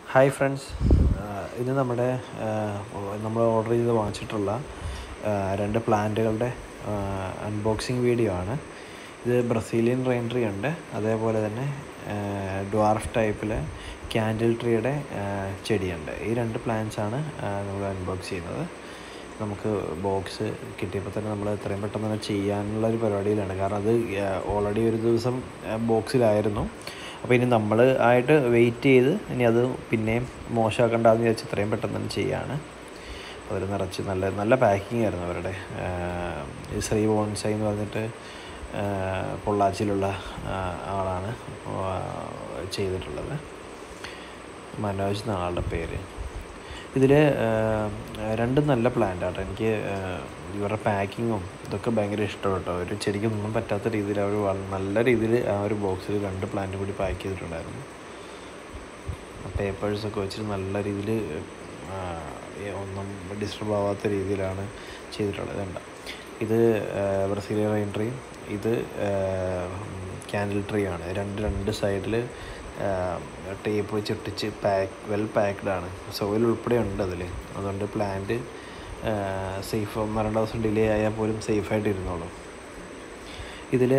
Hi friends ഇത് നമ്മുടെ നമ്മൾ ഓർഡർ ചെയ്ത് വാങ്ങിച്ചിട്ടുള്ള ആ, രണ്ട് പ്ലാന്റുകളുടെ അൺബോക്സിങ് വീഡിയോ ആണ് ഇത് ബ്രസീലിയൻ റെയിൻ ട്രീ ഉണ്ട് അതേപോലെ തന്നെ ഡ്വാർഫ് ടൈപ്പിലെ ക്യാൻഡിൽ ട്രീയുടെ ചെടിയുണ്ട് ഈ രണ്ട് പ്ലാന്റ്സ് ആണ് നമ്മൾ അൺബോക്സ് ചെയ്യുന്നത് നമുക്ക് ബോക്സ് കിട്ടിയപ്പോൾ തന്നെ നമ്മൾ എത്രയും പെട്ടെന്ന് തന്നെ ചെയ്യാനുള്ള ഒരു പരിപാടിയിലാണ് കാരണം അത് ഓൾറെഡി ഒരു ദിവസം ബോക്സിലായിരുന്നു അപ്പോൾ ഇനി നമ്മൾ ആയിട്ട് വെയിറ്റ് ചെയ്ത് ഇനി അത് പിന്നെയും മോശമാക്കണ്ടെന്ന് വിചാരിച്ച് എത്രയും പെട്ടെന്ന് തന്നെ ചെയ്യാണ് അതിൽ നിറച്ച് നല്ല നല്ല പാക്കിംഗ് ആയിരുന്നു അവരുടെ ആഹ് ഈ ശ്രീ ബോൺസൈ എന്ന് പറഞ്ഞിട്ട് ആഹ് പൊള്ളാച്ചിയിലുള്ള ആഹ് ആളാണ് ആഹ് ചെയ്തിട്ടുള്ളത് മനോജ് എന്ന ആളുടെ പേര് ഇതിൽ രണ്ടും നല്ല പ്ലാന്റ് ആട്ടോ എനിക്ക് ആഹ് ഇവരുടെ പാക്കിങ്ങും ഇതൊക്കെ ഭയങ്കര ഇഷ്ടപ്പെട്ടു ഒരു ചെടിക്കൊന്നും പറ്റാത്ത രീതിയിൽ അവർ നല്ല രീതിയിൽ ആ ഒരു ബോക്സിൽ രണ്ട് പ്ലാന്റ് കൂടി പാക്ക് ചെയ്തിട്ടുണ്ടായിരുന്നു പേപ്പേഴ്സൊക്കെ വെച്ചിട്ട് നല്ല രീതിയിൽ ഒന്നും ഡിസ്റ്റർബ് ആവാത്ത രീതിയിലാണ് ചെയ്തിട്ടുള്ളത് കണ്ട ഇത് ബ്രസീലിയൻ റെയിൻ ട്രീ ഇത് ക്യാൻഡിൽ ട്രീ ആണ് രണ്ട് രണ്ട് സൈഡിൽ ടേപ്പ് വെച്ച് ഒട്ടിച്ച് പാക്ക് വെൽ പാക്ക്ഡ് ആണ് സോയിൽ ഉൾപ്പെടെ ഉണ്ട് അതിൽ അതുകൊണ്ട് പ്ലാന്റ് സേഫ് ഒന്ന് രണ്ട് ദിവസം ഡിലേ ആയാൽ പോലും സേഫായിട്ട് ഇരുന്നോളും ഇതിൽ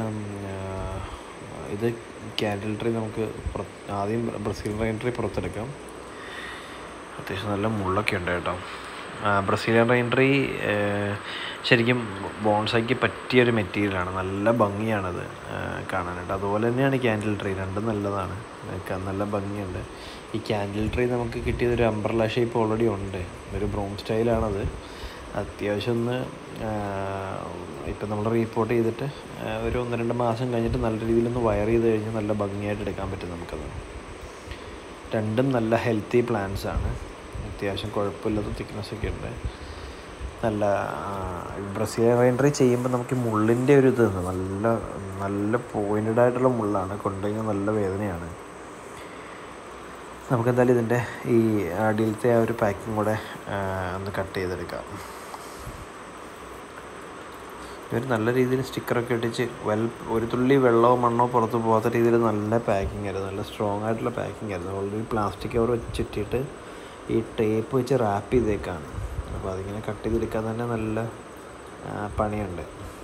ഇത് ക്യാൻഡിൽ ട്രീ നമുക്ക് പുറ- ആദ്യം ബ്രസീൽ റെയിൻ ട്രീ പുറത്തെടുക്കാം അത്യാവശ്യം നല്ല മുള്ളൊക്കെ ഉണ്ട് കേട്ടോ ആ, ബ്രസീലിയൻ റെയിൻ ട്രീ ശരിക്കും ബോൺസായിക്ക് പറ്റിയൊരു മെറ്റീരിയലാണ് നല്ല ഭംഗിയാണത് ആ, കാണാനായിട്ട് അതുപോലെ തന്നെയാണ് ക്യാൻഡിൽ ട്രീ രണ്ടും നല്ലതാണ് ഒക്കെ നല്ല ഭംഗിയുണ്ട് ഈ ക്യാൻഡിൽ ട്രീ നമുക്ക് കിട്ടിയത് ഒരു അംബ്രല ഷേപ്പ് ഓൾറെഡി ഉണ്ട് ഒരു ബ്രോം സ്റ്റൈലാണത് അത്യാവശ്യം ഒന്ന് ഇപ്പം നമ്മൾ റീപ്പോർട്ട് ചെയ്തിട്ട് ആ, ഒരു ഒന്ന് രണ്ട് മാസം കഴിഞ്ഞിട്ട് നല്ല രീതിയിലൊന്ന് വയർ ചെയ്ത് കഴിഞ്ഞാൽ നല്ല ഭംഗിയായിട്ട് എടുക്കാൻ പറ്റും നമുക്കത് രണ്ടും നല്ല ഹെൽത്തി പ്ലാന്റ്സ് ആണ് അത്യാവശ്യം കുഴപ്പമില്ലാത്ത തിക്നെസ് ഒക്കെ ഉണ്ട് നല്ല ബ്രസീലിയൻ റൈൻഡറി ചെയ്യുമ്പോൾ നമുക്ക് മുള്ളിൻ്റെ ഒരു ഇത് ഉണ്ട്. നല്ല നല്ല പോയിൻറ്റഡ് ആയിട്ടുള്ള മുള്ളാണ് കൊണ്ടുകഴിഞ്ഞാൽ നല്ല വേദനയാണ് നമുക്ക് എന്തായാലും ഇതിൻ്റെ ഈ അടിയിലത്തെ ആ ഒരു പാക്കിംഗ് കൂടെ ആ, ഒന്ന് കട്ട് ചെയ്തെടുക്കാം ഇവർ നല്ല രീതിയിൽ സ്റ്റിക്കറൊക്കെ ഒട്ടിച്ച് വെൽ ഒരു തുള്ളി വെള്ളമോ മണ്ണോ പുറത്ത് പോകാത്ത രീതിയിൽ നല്ല പാക്കിംഗ് ആയിരുന്നു നല്ല സ്ട്രോങ് ആയിട്ടുള്ള പാക്കിംഗ് ആയിരുന്നു ഓൾറെഡി പ്ലാസ്റ്റിക് കവർ വെച്ചിട്ടിട്ട് ഈ ടേപ്പ് വെച്ച് റാപ്പ് ചെയ്തേക്കാണ് അപ്പോൾ അതിങ്ങനെ കട്ട് ചെയ്തെടുക്കാൻ തന്നെ നല്ല ആ, പണിയുണ്ട്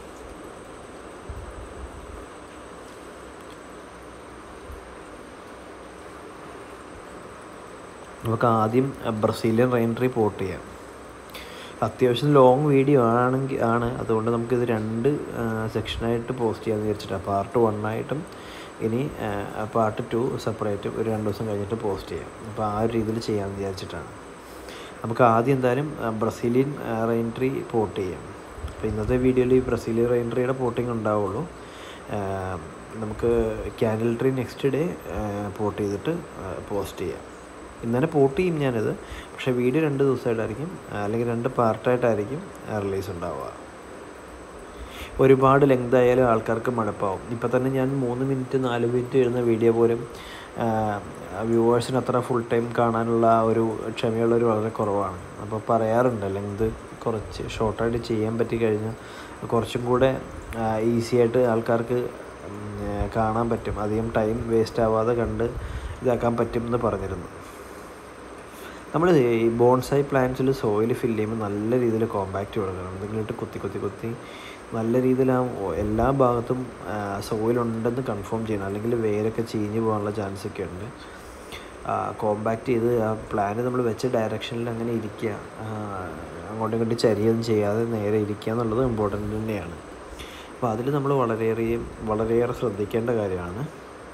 നമുക്ക് ആദ്യം ബ്രസീലിയൻ റെയിൻ ട്രീ പോർട്ട് ചെയ്യാം അത്യാവശ്യം ലോങ് വീഡിയോ ആണെങ്കിൽ ആണ് അതുകൊണ്ട് നമുക്കിത് രണ്ട് സെക്ഷനായിട്ട് പോസ്റ്റ് ചെയ്യാമെന്ന് വിചാരിച്ചിട്ടാണ് പാർട്ട് വൺ ആയിട്ടും ഇനി പാർട്ട് ടു സെപ്പറേറ്റ് ഒരു രണ്ട് ദിവസം കഴിഞ്ഞിട്ട് പോസ്റ്റ് ചെയ്യാം അപ്പോൾ ആ ഒരു രീതിയിൽ ചെയ്യാമെന്ന് വിചാരിച്ചിട്ടാണ് നമുക്ക് ആദ്യം എന്തായാലും ആ, ബ്രസീലിയൻ റെയിൻ ട്രീ പോർട്ട് ചെയ്യാം അപ്പോൾ ഇന്നത്തെ വീഡിയോയിൽ ഈ ബ്രസീലിയൻ റെയിൻ ട്രീയുടെ പോർട്ടിങ് ഉണ്ടാവുള്ളൂ ആ, നമുക്ക് candle tree next day pot ചെയ്തിട്ട് പോസ്റ്റ് ചെയ്യാം ഇന്നലെ പോർട്ട് ചെയ്യും ഞാനിത് പക്ഷേ വീഡിയോ രണ്ട് ദിവസമായിട്ടായിരിക്കും അല്ലെങ്കിൽ രണ്ട് പാർട്ടായിട്ടായിരിക്കും റിലീസ് ഉണ്ടാവുക ഒരുപാട് ലെങ്ത് ആയാലും ആൾക്കാർക്ക് മടുപ്പാവും ഇപ്പം തന്നെ ഞാൻ മൂന്ന് മിനിറ്റ് നാല് മിനിറ്റ് വരുന്ന വീഡിയോ പോലും വ്യൂവേഴ്സിന് അത്ര ഫുൾ ടൈം കാണാനുള്ള ആ ഒരു ക്ഷമയുള്ളവർ വളരെ കുറവാണ് അപ്പോൾ പറയാറുണ്ട് ലെങ്ത് കുറച്ച് ഷോർട്ടായിട്ട് ചെയ്യാൻ പറ്റി കഴിഞ്ഞാൽ കുറച്ചും കൂടെ ഈസി ആയിട്ട് ആൾക്കാർക്ക് ഉം, ആ, കാണാൻ പറ്റും അധികം ടൈം വേസ്റ്റ് ആവാതെ കണ്ട് ഇതാക്കാൻ പറ്റും എന്ന് പറഞ്ഞിരുന്നു നമ്മൾ ഈ ബോൺസായി പ്ലാന്റ്സിൽ സോയിൽ ഫില്ല് ചെയ്യുമ്പോൾ നല്ല രീതിയിൽ കോമ്പാക്റ്റ് കൊടുക്കണം എന്തെങ്കിലും ഇട്ട് കുത്തി കുത്തി കുത്തി നല്ല രീതിയിൽ ആ ഒ- എല്ലാ ഭാഗത്തും സോയിൽ ഉണ്ടെന്ന് കൺഫേം ചെയ്യണം അല്ലെങ്കിൽ വേരൊക്കെ ചീഞ്ഞ് പോകാനുള്ള ചാൻസ് ഒക്കെ ഉണ്ട് കോമ്പാക്റ്റ് ചെയ്ത് ആ പ്ലാന്റ് നമ്മൾ വെച്ച ഡയറക്ഷനിൽ അങ്ങനെ ഇരിക്കുക ആ, അങ്ങോട്ടും ഇങ്ങോട്ടും ചരിയൊന്നും ചെയ്യാതെ നേരെ ഇരിക്കുക എന്നുള്ളത് ഇമ്പോർട്ടൻ്റ് തന്നെയാണ് അപ്പോൾ അതിൽ നമ്മൾ വളരെയേറെ വളരെയേറെ ശ്രദ്ധിക്കേണ്ട കാര്യമാണ്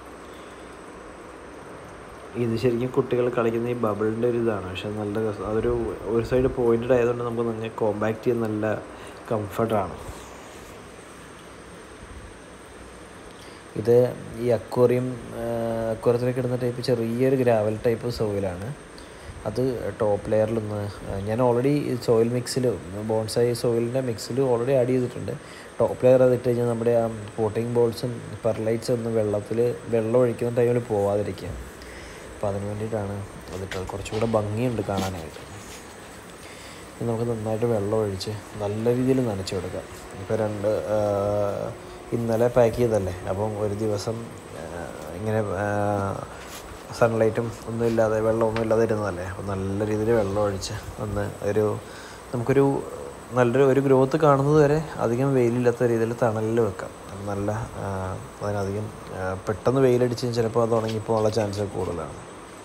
ഇത് ശരിക്കും കുട്ടികൾ കളിക്കുന്ന ഈ ബബിളിൻ്റെ ഒരു ഇതാണ് പക്ഷെ നല്ല രസം അതൊരു ഒരു സൈഡ് പോയിൻറ്റഡ് ആയതുകൊണ്ട് നമുക്ക് നല്ല കോമ്പാക്റ്റ് ചെയ്യാൻ നല്ല കംഫർട്ടാണ് ഇത് ഈ അക്വേറിയം അക്വേറിയത്തിലേക്ക് ഇടുന്ന ടൈപ്പ് ചെറിയൊരു ഗ്രാവൽ ടൈപ്പ് സോയിലാണ് അത് ടോപ്പ് ലെയറിലൊന്ന് ഞാൻ ഓൾറെഡി സോയിൽ മിക്സിൽ ബോൺസായി സോയിലിൻ്റെ മിക്സിൽ ഓൾറെഡി ആഡ് ചെയ്തിട്ടുണ്ട് ടോപ്പ് ലെയർ അത് ഇട്ട് കഴിഞ്ഞാൽ നമ്മുടെ ആ പോട്ടിംഗ് ബോൾസും പെർലൈറ്റ്സും ഒന്നും വെള്ളത്തിൽ വെള്ളം ഒഴിക്കുന്ന ടൈമിൽ പോവാതിരിക്കുക അപ്പോൾ അതിന് വേണ്ടിയിട്ടാണ് അതിട്ടത് കുറച്ചുകൂടെ ഭംഗിയുണ്ട് കാണാനായിട്ട് ഇനി നമുക്ക് നന്നായിട്ട് വെള്ളം ഒഴിച്ച് നല്ല രീതിയിൽ നനച്ച് കൊടുക്കാം ഇപ്പോൾ രണ്ട് ആ, ഇന്നലെ പാക്ക് ചെയ്തല്ലേ അപ്പം ഒരു ദിവസം ആ, ഇങ്ങനെ ആ, സൺലൈറ്റും ഒന്നുമില്ലാതെ വെള്ളമൊന്നും ഇല്ലാതെ ഇരുന്നതല്ലേ അപ്പോൾ നല്ല രീതിയിൽ വെള്ളം ഒഴിച്ച് ഒന്ന് ഒരു നമുക്കൊരു നല്ലൊരു ഒരു ഗ്രോത്ത് കാണുന്നത് വരെ അധികം വെയിലില്ലാത്ത രീതിയിൽ തണലിൽ വെക്കാം നല്ല ആ, അതിനധികം ആ, പെട്ടെന്ന് വെയിലടിച്ച് ചിലപ്പോൾ അത് ഉണങ്ങിപ്പോകാനുള്ള ചാൻസ് കൂടുതലാണ്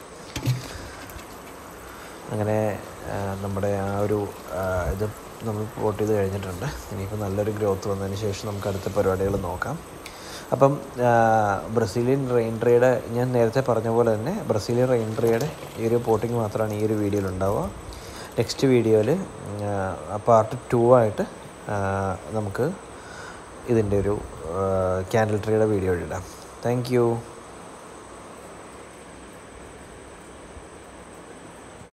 അങ്ങനെ ആ, നമ്മുടെ ആ ഒരു ആ, ഇത് നമ്മൾ പോട്ട് ചെയ്ത് കഴിഞ്ഞിട്ടുണ്ട് ഇനിയിപ്പോൾ നല്ലൊരു ഗ്രോത്ത് വന്നതിന് ശേഷം നമുക്ക് അടുത്ത പരിപാടികൾ നോക്കാം അപ്പം ആ, ബ്രസീലിയൻ റെയിൻ ട്രീയുടെ ഞാൻ നേരത്തെ പറഞ്ഞ പോലെ തന്നെ ബ്രസീലിയൻ റെയിൻ ട്രീയുടെ ഈ ഒരു പോട്ടിങ് മാത്രമാണ് ഈ ഒരു വീഡിയോയിൽ ഉണ്ടാവുക നെക്സ്റ്റ് വീഡിയോയിൽ പാർട്ട് ടു ആയിട്ട് ആ, നമുക്ക് ഇതിൻ്റെ ഒരു ക്യാൻഡിൽ ട്രീയുടെ വീഡിയോ ഇടാം താങ്ക് യു